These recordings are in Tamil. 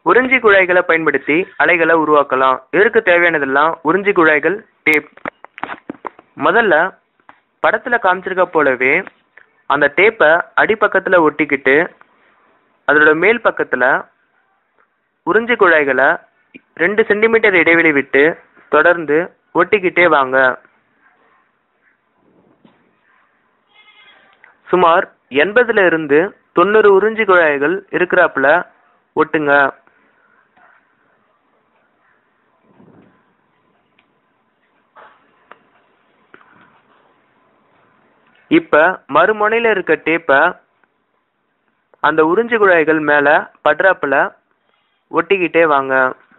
உறிஞ்சி குழாய்களை பயன்படுத்தி அலைகளை உருவாக்கலாம் இதற்கு தேவையானதெல்லாம் உறிஞ்சி குழாய்கள் டேப் முதல்ல படத்துல காமிச்சிருக்க போலவே அந்த டேப்பை அடிப்பக்கத்துல ஒட்டிக்கிட்டு அதோட மேல் பக்கத்துல உறிஞ்சி குழாய்களை ரெண்டு சென்டிமீட்டர் இடைவெளி விட்டு தொடர்ந்து ஒட்டிக்கிட்டே வாங்க சுமார் எண்பதுல இருந்து தொண்ணூறு உறிஞ்சி குழாய்கள் இருக்கிறாப்புல ஒட்டுங்க இப்ப மறுமுனையில இருக்க டேப்பை அந்த உறிஞ்சி குழாய்கள் மேல படுறாப்புல ஒட்டிக்கிட்டே வாங்க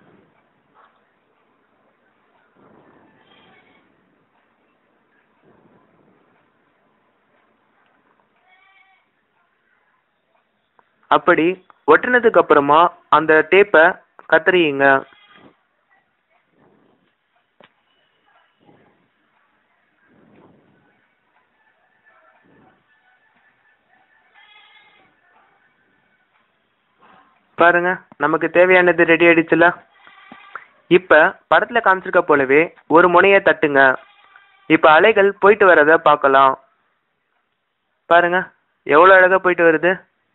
அப்படி ஒட்டினதுக்கு அப்புறமா அந்த டேப்பை கத்தரியுங்க பாருங்க நமக்கு தேவையானது ரெடி ஆயிடுச்சுல இப்ப படத்துல காமிச்சிருக்க போலவே ஒரு முனைய தட்டுங்க இப்ப அலைகள் போயிட்டு வரத பார்க்கலாம் பாருங்க எவ்வளவு அழகா போயிட்டு வருது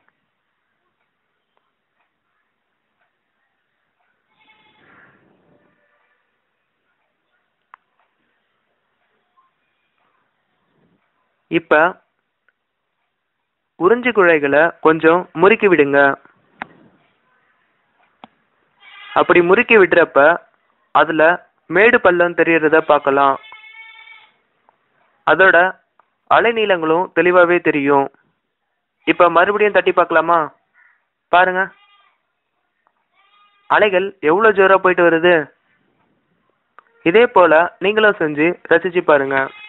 இப்ப உறிஞ்சி குழாய்களை கொஞ்சம் முறுக்கி விடுங்க அப்படி முறுக்கி விடுறப்ப அதுல மேடு பள்ளம் தெரியறத பார்க்கலாம் அதோட அலைநீளங்களும் தெளிவாவே தெரியும் இப்ப மறுபடியும் தட்டி பார்க்கலாமா பாருங்க அலைகள் எவ்வளவு ஜோரா போயிட்டு வருது இதே போல நீங்களும் செஞ்சு ரசிச்சு பாருங்க